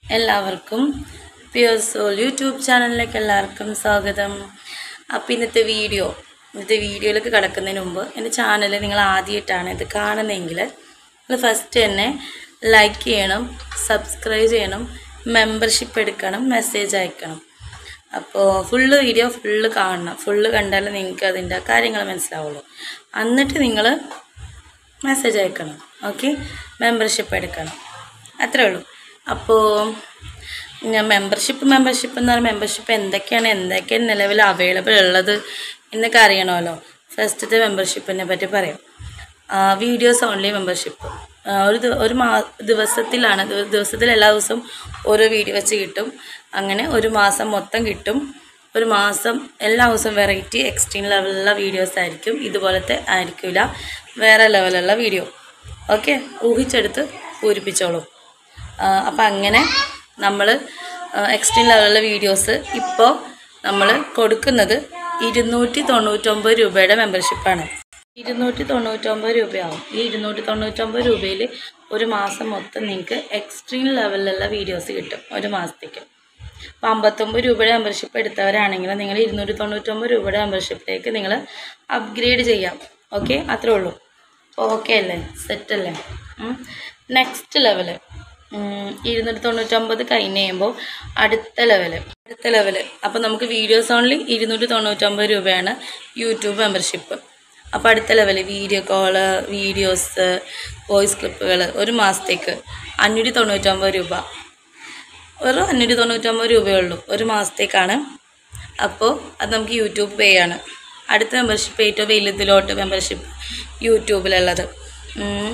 എല്ലാവർക്കും pure soul YouTube ചാനലിലേക്ക് എല്ലാവർക്കും സ്വാഗതം അപ്പോൾ ഇന്നത്തെ വീഡിയോ ഇന്നത്തെ വീഡിയോയിലേക്ക് കിടക്കുന്നതിന് മുമ്പ് എൻ്റെ ചാനൽ നിങ്ങൾ ആദ്യമായിട്ടാണ് ഇത് കാണുന്നതെങ്കിൽ നിങ്ങൾ ഫസ്റ്റ് തന്നെ ലൈക്ക് ചെയ്യണം സബ്സ്ക്രൈബ് ചെയ്യണം മെമ്പർഷിപ്പ് എടുക്കണം മെസ്സേജ് അയക്കണം അപ്പോൾ ഫുള്ള് വീഡിയോ ഫുള്ള് കാണണം ഫുള്ള് കണ്ടാലേ നിങ്ങൾക്ക് അതിൻ്റെ കാര്യങ്ങൾ മനസ്സിലാവുള്ളൂ എന്നിട്ട് നിങ്ങൾ മെസ്സേജ് അയക്കണം ഓക്കെ മെമ്പർഷിപ്പ് എടുക്കണം അത്രേ ഉള്ളൂ അപ്പോൾ ഞാൻ മെമ്പർഷിപ്പ് മെമ്പർഷിപ്പ് എന്ന് പറഞ്ഞാൽ മെമ്പർഷിപ്പ് എന്തൊക്കെയാണ് എന്തൊക്കെയാണ് നിലവിൽ അവൈലബിൾ ഉള്ളത് എന്നൊക്കെ അറിയണമല്ലോ ഫസ്റ്റത്തെ മെമ്പർഷിപ്പിനെ പറ്റി പറയാം വീഡിയോസ് ഓൺലി മെമ്പർഷിപ്പ് ഒരു ദി- ഒരു മാ ദിവസത്തിലാണ് ദിവ- ദിവസത്തിൽ എല്ലാ ദിവസവും ഓരോ വീഡിയോ വെച്ച് കിട്ടും അങ്ങനെ ഒരു മാസം മൊത്തം കിട്ടും ഒരു മാസം എല്ലാ ദിവസവും വെറൈറ്റി എക്സ്ട്രീം ലെവലിലുള്ള വീഡിയോസ് ആയിരിക്കും ഇതുപോലത്തെ ആയിരിക്കില്ല വേറെ ലെവലുള്ള വീഡിയോ ഓക്കെ ഊഹിച്ചെടുത്ത് പൂരിപ്പിച്ചോളൂ അപ്പം അങ്ങനെ നമ്മൾ എക്സ്ട്രീം ലെവലിലുള്ള വീഡിയോസ് ഇപ്പോൾ നമ്മൾ കൊടുക്കുന്നത് ഇരുന്നൂറ്റി തൊണ്ണൂറ്റൊമ്പത് രൂപയുടെ മെമ്പർഷിപ്പാണ് ഇരുന്നൂറ്റി തൊണ്ണൂറ്റൊമ്പത് രൂപയാവും ഈ ഇരുന്നൂറ്റി തൊണ്ണൂറ്റൊമ്പത് രൂപയിൽ ഒരു മാസം മൊത്തം നിങ്ങൾക്ക് എക്സ്ട്രീം ലെവലിലുള്ള വീഡിയോസ് കിട്ടും ഒരു മാസത്തേക്ക് അപ്പോൾ അമ്പത്തൊമ്പത് രൂപയുടെ മെമ്പർഷിപ്പ് എടുത്തവരാണെങ്കിൽ നിങ്ങൾ ഇരുന്നൂറ്റി തൊണ്ണൂറ്റൊമ്പത് രൂപയുടെ മെമ്പർഷിപ്പിലേക്ക് നിങ്ങൾ അപ്ഗ്രേഡ് ചെയ്യാം ഓക്കെ അത്രേ ഉള്ളൂ ഓക്കെ അല്ലേ സെറ്റ് അല്ലേ നെക്സ്റ്റ് ലെവല് ഇരുന്നൂറ്റി തൊണ്ണൂറ്റൊമ്പത് കഴിഞ്ഞ് കഴിയുമ്പോൾ അടുത്ത ലെവല് അടുത്ത ലെവല് അപ്പോൾ നമുക്ക് വീഡിയോസ് ഓൺലി ഇരുന്നൂറ്റി തൊണ്ണൂറ്റൊമ്പത് രൂപയാണ് യൂട്യൂബ് മെമ്പർഷിപ്പ് അപ്പോൾ അടുത്ത level video call videos voice ക്ലിപ്പുകൾ ഒരു മാസത്തേക്ക് അഞ്ഞൂറ്റി തൊണ്ണൂറ്റൊമ്പത് രൂപ വെറും അഞ്ഞൂറ്റി തൊണ്ണൂറ്റൊമ്പത് രൂപയേ ഉള്ളൂ ഒരു മാസത്തേക്കാണ് അപ്പോൾ അത് നമുക്ക് യൂട്യൂബ് പേ ആണ് അടുത്ത മെമ്പർഷിപ്പ് ഏറ്റവും വലുതിലോട്ട് മെമ്പർഷിപ്പ് യൂട്യൂബിലുള്ളത് ഉം.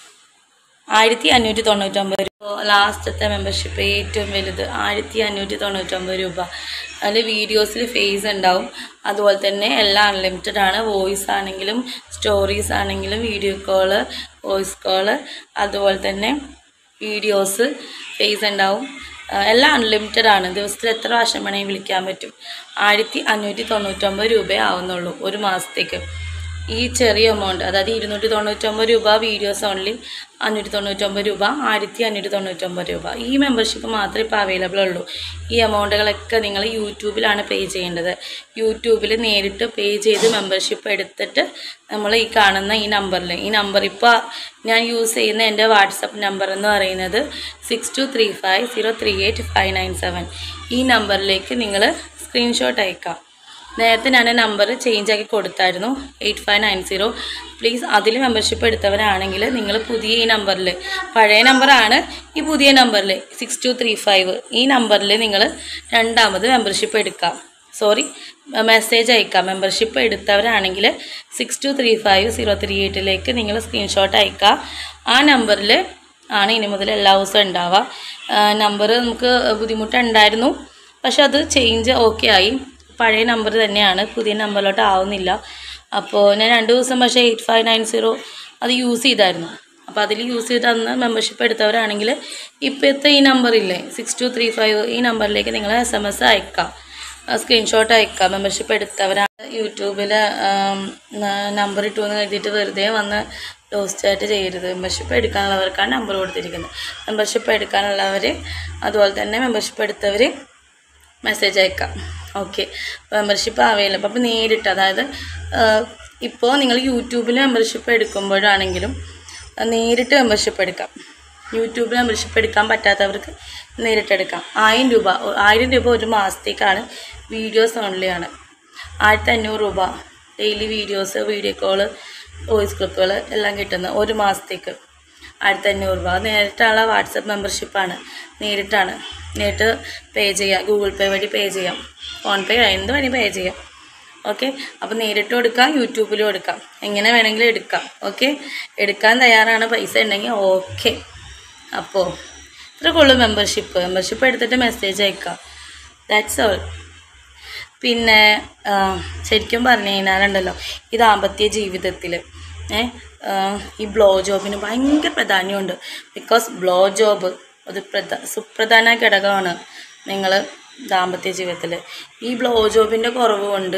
ആയിരത്തി അഞ്ഞൂറ്റി തൊണ്ണൂറ്റൊമ്പത് രൂപ ലാസ്റ്റത്തെ മെമ്പർഷിപ്പ് ഏറ്റവും വലുത് ആയിരത്തി അഞ്ഞൂറ്റി തൊണ്ണൂറ്റൊമ്പത് രൂപ അതിൽ വീഡിയോസിൽ ഫേസ് ഉണ്ടാവും അതുപോലെ തന്നെ എല്ലാം അൺലിമിറ്റഡ് ആണ് വോയിസ് ആണെങ്കിലും സ്റ്റോറീസ് ആണെങ്കിലും വീഡിയോ കോള് വോയിസ് കോള് അതുപോലെ തന്നെ വീഡിയോസ് ഫേസ് ഉണ്ടാവും ആ, എല്ലാം അൺലിമിറ്റഡ് ആണ് ദിവസത്തിൽ എത്ര പ്രാവശ്യം വേണമെങ്കിൽ വിളിക്കാൻ പറ്റും ആയിരത്തി അഞ്ഞൂറ്റി തൊണ്ണൂറ്റൊമ്പത് രൂപയേ ആവുന്നുള്ളൂ ഒരു മാസത്തേക്ക് ഈ ചെറിയ എമൗണ്ട് അതായത് ഇരുന്നൂറ്റി തൊണ്ണൂറ്റൊമ്പത് രൂപ വീഡിയോസ് ഓൺലി അഞ്ഞൂറ്റി തൊണ്ണൂറ്റൊമ്പത് രൂപ ആയിരത്തി അഞ്ഞൂറ്റി തൊണ്ണൂറ്റൊമ്പത് രൂപ ഈ മെമ്പർഷിപ്പ് മാത്രമേ ഇപ്പോൾ അവൈലബിൾ ഉള്ളൂ ഈ എമൗണ്ടുകളൊക്കെ നിങ്ങൾ യൂട്യൂബിലാണ് പേ ചെയ്യേണ്ടത് യൂട്യൂബിൽ നേരിട്ട് പേ ചെയ്ത് മെമ്പർഷിപ്പ് എടുത്തിട്ട് നമ്മൾ ഈ കാണുന്ന ഈ നമ്പറിൽ ഈ നമ്പർ ഇപ്പോൾ ഞാൻ യൂസ് ചെയ്യുന്ന എൻ്റെ വാട്സപ്പ് നമ്പർ എന്ന് പറയുന്നത് six two three five zero three eight five nine seven ഈ നമ്പറിലേക്ക് നിങ്ങൾ സ്ക്രീൻഷോട്ട് അയക്കാം നേരത്തെ ഞാൻ നമ്പർ ചേഞ്ച് ആക്കി കൊടുത്തായിരുന്നു eight five nine zero please അതിൽ മെമ്പർഷിപ്പ് എടുത്തവരാണെങ്കിൽ നിങ്ങൾ പുതിയ ഈ നമ്പറിൽ പഴയ നമ്പറാണ് ഈ പുതിയ നമ്പറിൽ സിക്സ് ടു ത്രീ ഫൈവ് ഈ നമ്പറിൽ നിങ്ങൾ രണ്ടാമത് മെമ്പർഷിപ്പ് എടുക്കാം സോറി മെസ്സേജ് അയക്കാം മെമ്പർഷിപ്പ് എടുത്തവരാണെങ്കിൽ six two three five zero three എയ്റ്റിലേക്ക് നിങ്ങൾ സ്ക്രീൻഷോട്ട് അയക്കുക ആ നമ്പറിൽ ആണ് ഇനി മുതൽ എല്ലാ ദിവസവും ഉണ്ടാവുക നമ്പർ നമുക്ക് ബുദ്ധിമുട്ടുണ്ടായിരുന്നു പക്ഷെ അത് ചേഞ്ച് ഓക്കെ ആയി പഴയ നമ്പർ തന്നെയാണ് പുതിയ നമ്പറിലോട്ട് ആവുന്നില്ല അപ്പോൾ ഞാൻ രണ്ട് ദിവസം പക്ഷേ എയ്റ്റ് ഫൈവ് നയൻ സീറോ അത് യൂസ് ചെയ്തായിരുന്നു അപ്പോൾ അതിൽ യൂസ് ചെയ്ത് അന്ന് മെമ്പർഷിപ്പ് എടുത്തവരാണെങ്കിൽ ഇപ്പോഴത്തെ ഈ നമ്പറില്ലേ സിക്സ് ടു ത്രീ ഫൈവ് ഈ നമ്പറിലേക്ക് നിങ്ങൾ എസ് എം എസ് അയക്കാം സ്ക്രീൻഷോട്ട് അയക്കാം മെമ്പർഷിപ്പ് എടുത്തവരാണ് യൂട്യൂബിൽ നമ്പർ ഇട്ടു എന്ന് കരുതിയിട്ട് വെറുതെ വന്ന് ലോസ്റ്റ് ആയിട്ട് ചെയ്യരുത് മെമ്പർഷിപ്പ് എടുക്കാനുള്ളവർക്കാണ് നമ്പർ കൊടുത്തിരിക്കുന്നത് മെമ്പർഷിപ്പ് എടുക്കാനുള്ളവർ അതുപോലെ തന്നെ മെമ്പർഷിപ്പ് എടുത്തവർ മെസ്സേജ് അയക്കാം ഓക്കെ മെമ്പർഷിപ്പ് അവൈലബിൾ അപ്പോൾ നേരിട്ട് അതായത് ഇപ്പോൾ നിങ്ങൾ യൂട്യൂബിൽ മെമ്പർഷിപ്പ് എടുക്കുമ്പോഴാണെങ്കിലും ആ, നേരിട്ട് മെമ്പർഷിപ്പ് എടുക്കാം യൂട്യൂബിൽ മെമ്പർഷിപ്പ് എടുക്കാൻ പറ്റാത്തവർക്ക് നേരിട്ട് എടുക്കാം ആയിരം രൂപ ഒ- ആയിരം രൂപ ഒരു മാസത്തേക്കാണ് വീഡിയോസ് ഓൺലിയാണ് ആയിരത്തി അഞ്ഞൂറ് രൂപ daily videos video call voice ക്ലിപ്പുകൾ എല്ലാം കിട്ടുന്ന ഒരു മാസത്തേക്ക് ആയിരത്തി അഞ്ഞൂറ് രൂപ അത് നേരിട്ടുള്ള വാട്സപ്പ് മെമ്പർഷിപ്പാണ് നേരിട്ടാണ് നേരിട്ട് പേ ചെയ്യാം ഗൂഗിൾ പേ വഴി പേ ചെയ്യാം ഫോൺ പേ എന്ത് വഴി പേ ചെയ്യാം ഓക്കെ അപ്പോൾ നേരിട്ടും എടുക്കാം യൂട്യൂബിലും എടുക്കാം എങ്ങനെ വേണമെങ്കിലും എടുക്കാം ഓക്കെ എടുക്കാൻ തയ്യാറാണ് പൈസ ഉണ്ടെങ്കിൽ ഓക്കെ അപ്പോൾ ഇത്രക്കുള്ളൂ മെമ്പർഷിപ്പ് മെമ്പർഷിപ്പ് എടുത്തിട്ട് മെസ്സേജ് അയക്കാം ദാറ്റ്സ് ഓൾ പിന്നെ ആ, ശരിക്കും പറഞ്ഞു കഴിഞ്ഞാലുണ്ടല്ലോ ഈ ദാമ്പത്യ ജീവിതത്തിൽ ഏ ആ, ഈ ബ്ലോ ജോബിന് ഭയങ്കര പ്രാധാന്യമുണ്ട് ബിക്കോസ് ബ്ലോ ജോബ് ഒരു പ്രധാ സുപ്രധാന ഘടകമാണ് നിങ്ങൾ ദാമ്പത്യ ജീവിതത്തിൽ ഈ ബ്ലോ ജോബിൻ്റെ കുറവ് കൊണ്ട്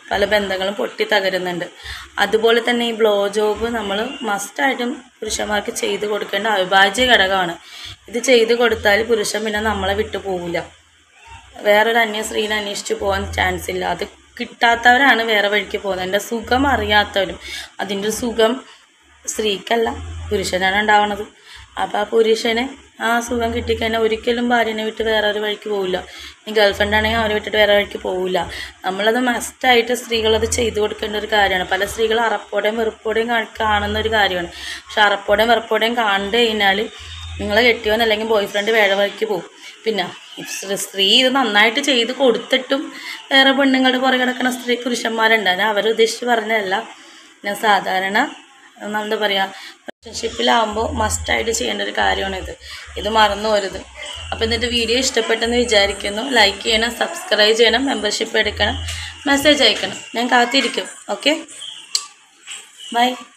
പല ബന്ധങ്ങളും പൊട്ടി തകരുന്നുണ്ട് അതുപോലെ തന്നെ ഈ ബ്ലോ ജോബ് നമ്മൾ മസ്റ്റായിട്ടും പുരുഷന്മാർക്ക് ചെയ്ത് കൊടുക്കേണ്ട അവിഭാജ്യ ഘടകമാണ് ഇത് ചെയ്ത് കൊടുത്താൽ പുരുഷൻ പിന്നെ നമ്മളെ വിട്ടു പോവില്ല വേറൊരു അന്യ സ്ത്രീനെ അന്വേഷിച്ച് പോകാൻ ചാൻസ് ഇല്ല അത് കിട്ടാത്തവരാണ് വേറെ വഴിക്ക് പോകുന്നത് എൻ്റെ സുഖം അറിയാത്തവരും അതിൻ്റെ സുഖം സ്ത്രീക്കല്ല പുരുഷനാണ് ഉണ്ടാവണത് അപ്പോൾ ആ പുരുഷന് ആ സുഖം കിട്ടിക്കഴിഞ്ഞാൽ ഒരിക്കലും ഭാര്യനെ വിട്ട് വേറെ ഒരു വഴിക്ക് പോവില്ല ഈ ഗേൾഫ്രണ്ട് ആണെങ്കിൽ അവരെ വിട്ടിട്ട് വേറെ വഴിക്ക് പോവില്ല നമ്മളത് മസ്റ്റായിട്ട് സ്ത്രീകളത് ചെയ്തു കൊടുക്കേണ്ട ഒരു കാര്യമാണ് പല സ്ത്രീകൾ അറപ്പോടെയും വെറുപ്പോടെയും കാ- കാണുന്ന ഒരു കാര്യമാണ് പക്ഷെ അറപ്പോടെയും വെറുപ്പോടെയും കണ്ടു കഴിഞ്ഞാൽ നിങ്ങളെ കെട്ടിയോൻ അല്ലെങ്കിൽ ബോയ് ഫ്രണ്ട് വേറെ വഴിക്ക് പോകും പിന്നെ സ്ത്രീ- സ്ത്രീ ഇത് നന്നായിട്ട് ചെയ്ത് കൊടുത്തിട്ടും വേറെ പെണ്ണുങ്ങളുടെ പുറകെ കിടക്കുന്ന സ്ത്രീ പുരുഷന്മാരുണ്ട് ഞാൻ അവരുദ്ദേശിച്ച് പറഞ്ഞതല്ല ഞാൻ സാധാരണ ഉം, എന്താ പറയുക റിലേഷൻഷിപ്പിലാവുമ്പോൾ മസ്റ്റായിട്ട് ചെയ്യേണ്ട ഒരു കാര്യമാണ് ഇത് ഇത് മറന്നു പോരുത് അപ്പോൾ എന്നിട്ട് വീഡിയോ ഇഷ്ടപ്പെട്ടെന്ന് വിചാരിക്കുന്നു ലൈക്ക് ചെയ്യണം സബ്സ്ക്രൈബ് ചെയ്യണം മെമ്പർഷിപ്പ് എടുക്കണം മെസ്സേജ് അയക്കണം ഞാൻ കാത്തിരിക്കും ഓക്കെ ബൈ